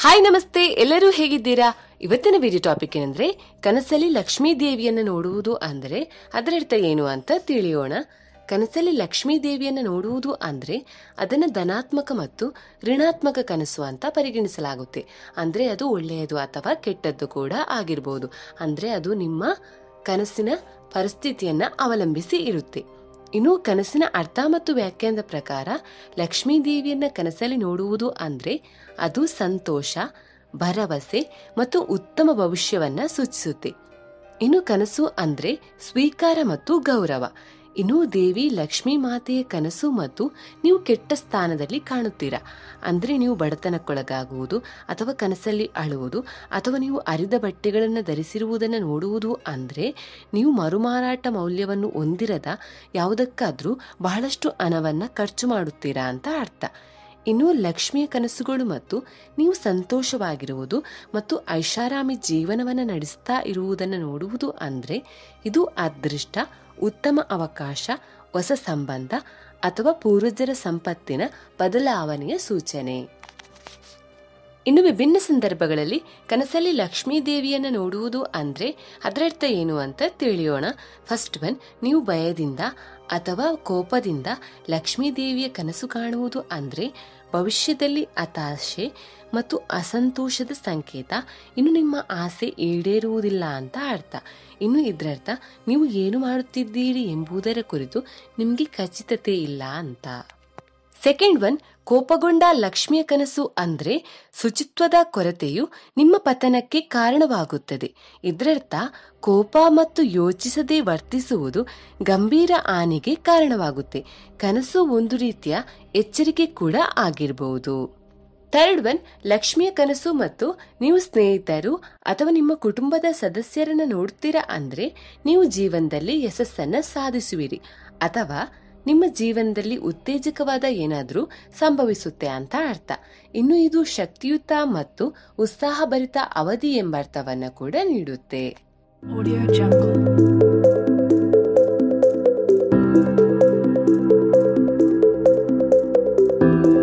Hi ನಮಸ್ತೆ ಎಲ್ಲರೂ ಹೇಗಿದ್ದೀರಾ ಇವತ್ತಿನ ವಿಡಿಯೋ ಟಾಪಿಕ್ ಏನಂದ್ರೆ ಕನಸಲ್ಲಿ ಲಕ್ಷ್ಮೀ ದೇವಿಯನ್ನ ನೋಡುವುದು ಅಂದ್ರೆ ಅದರರ್ಥ ಏನು ಅಂತ ತಿಳಿಯೋಣ ಕನಸಲ್ಲಿ ಲಕ್ಷ್ಮೀ ದೇವಿಯನ್ನ ನೋಡುವುದು ಅಂದ್ರೆ ಅದನ್ನ ಧನಾತ್ಮಕ ಮತ್ತು ಋಣಾತ್ಮಕ ಕನಸು ಅಂತ ಪರಿಗಣಿಸಲಾಗುತ್ತೆ ಅಂದ್ರೆ ಅದು ಒಳ್ಳೆಯದು ಅಥವಾ ಕೆಟ್ಟದ್ದು ಕೂಡ ಆಗಿರಬಹುದು ಅಂದ್ರೆ ಅದು ನಿಮ್ಮ ಕನಸಿನ ಪರಿಸ್ಥಿತಿಯನ್ನ ಅವಲಂಬಿಸಿ ಇರುತ್ತೆ ಇನ್ನು ಕನಸಿನ ಅರ್ಥ ಮತ್ತು ವ್ಯಾಖ್ಯಾನದ ಪ್ರಕಾರ ಲಕ್ಷ್ಮೀ ದೇವಿಯನ್ನ ಕನಸಲ್ಲಿ ನೋಡುವುದು ಅಂದ್ರೆ ಅದು ಸಂತೋಷ ಭರವಸೆ ಮತ್ತು ಉತ್ತಮ ಭವಿಷ್ಯವನ್ನ ಸೂಚಿಸುತ್ತೆ ಇನ್ನು ಕನಸು ಅಂದ್ರೆ ಸ್ವೀಕಾರ ಮತ್ತು ಗೌರವ ಇನ್ನು ದೇವಿ ಲಕ್ಷ್ಮೀ ಮಾತೆಯ ಕನಸು ಮತ್ತು ನೀವು ಕೆಟ್ಟ ಸ್ಥಾನದಲ್ಲಿ ಕಾಣುತ್ತೀರಾ ಅಂದ್ರೆ ನೀವು ಬಡತನಕ್ಕೊಳಗಾಗುವುದು ಅಥವಾ ಕನಸಲ್ಲಿ ಅಳುವುದು ಅಥವಾ ನೀವು ಅರಿದ ಬಟ್ಟೆಗಳನ್ನು ಧರಿಸಿರುವುದನ್ನು ನೋಡುವುದು ಅಂದ್ರೆ ನೀವು ಮರುಮಾರಾಟ ಮೌಲ್ಯವನ್ನು ಹೊಂದಿರದ ಯಾವುದಕ್ಕಾದ್ರೂ ಬಹಳಷ್ಟು ಹಣವನ್ನ ಖರ್ಚು ಮಾಡುತ್ತೀರಾ ಅಂತ ಅರ್ಥ ಇನ್ನು ಲಕ್ಷ್ಮಿಯ ಕನಸುಗಳು ಮತ್ತು ನೀವು ಸಂತೋಷವಾಗಿರುವುದು ಮತ್ತು ಐಷಾರಾಮಿ ಜೀವನವನ್ನು ನಡೆಸ್ತಾ ಇರುವುದನ್ನು ನೋಡುವುದು ಅಂದ್ರೆ ಇದು ಅದೃಷ್ಟ ಉತ್ತಮ ಅವಕಾಶ ಹೊಸ ಸಂಬಂಧ ಅಥವಾ ಪೂರ್ವಜರ ಸಂಪತ್ತಿನ ಬದಲಾವಣೆಯ ಸೂಚನೆ ಇನ್ನು ವಿಭಿನ್ನ ಸಂದರ್ಭಗಳಲ್ಲಿ ಕನಸಲ್ಲಿ ಲಕ್ಷ್ಮೀ ದೇವಿಯನ್ನ ನೋಡುವುದು ಅಂದ್ರೆ ಅದರರ್ಥ ಏನು ಅಂತ ತಿಳಿಯೋಣ ಫಸ್ಟ್ ಒನ್ ನೀವು ಭಯದಿಂದ ಅಥವಾ ಕೋಪದಿಂದ ಲಕ್ಷ್ಮೀ ದೇವಿಯ ಕನಸು ಕಾಣುವುದು ಅಂದ್ರೆ ಭವಿಷ್ಯದಲ್ಲಿ ಹತಾಶೆ ಮತ್ತು ಅಸಂತೋಷದ ಸಂಕೇತ ಇನ್ನು ನಿಮ್ಮ ಆಸೆ ಈಡೇರುವುದಿಲ್ಲ ಅಂತ ಅರ್ಥ ಇನ್ನು ಇದರರ್ಥ ನೀವು ಏನು ಮಾಡುತ್ತಿದ್ದೀರಿ ಎಂಬುದರ ಕುರಿತು ನಿಮಗೆ ಖಚಿತತೆ ಇಲ್ಲ ಅಂತ ಸೆಕೆಂಡ್ ಒನ್ ಕೋಪಗೊಂಡ ಲಕ್ಷ್ಮಿಯ ಕನಸು ಅಂದ್ರೆ ಶುಚಿತ್ವದ ಕೊರತೆಯು ನಿಮ್ಮ ಪತನಕ್ಕೆ ಕಾರಣವಾಗುತ್ತದೆ ಇದರರ್ಥ ಕೋಪ ಮತ್ತು ಯೋಚಿಸದೆ ವರ್ತಿಸುವುದು ಗಂಭೀರ ಹಾನಿಗೆ ಕಾರಣವಾಗುತ್ತೆ ಕನಸು ಒಂದು ರೀತಿಯ ಎಚ್ಚರಿಕೆ ಕೂಡ ಆಗಿರಬಹುದು ಥರ್ಡ್ ಒನ್ ಲಕ್ಷ್ಮಿಯ ಕನಸು ಮತ್ತು ನೀವು ಸ್ನೇಹಿತರು ಅಥವಾ ನಿಮ್ಮ ಕುಟುಂಬದ ಸದಸ್ಯರನ್ನ ನೋಡ್ತೀರಾ ಅಂದ್ರೆ ನೀವು ಜೀವನದಲ್ಲಿ ಯಶಸ್ಸನ್ನ ಸಾಧಿಸುವಿರಿ ಅಥವಾ ನಿಮ್ಮ ಜೀವನದಲ್ಲಿ ಉತ್ತೇಜಕವಾದ ಏನಾದರೂ ಸಂಭವಿಸುತ್ತೆ ಅಂತ ಅರ್ಥ ಇನ್ನು ಇದು ಶಕ್ತಿಯುತ ಮತ್ತು ಉತ್ಸಾಹಭರಿತ ಅವಧಿ ಎಂಬ ಅರ್ಥವನ್ನ ಕೂಡ ನೀಡುತ್ತೆ Audio Jungle.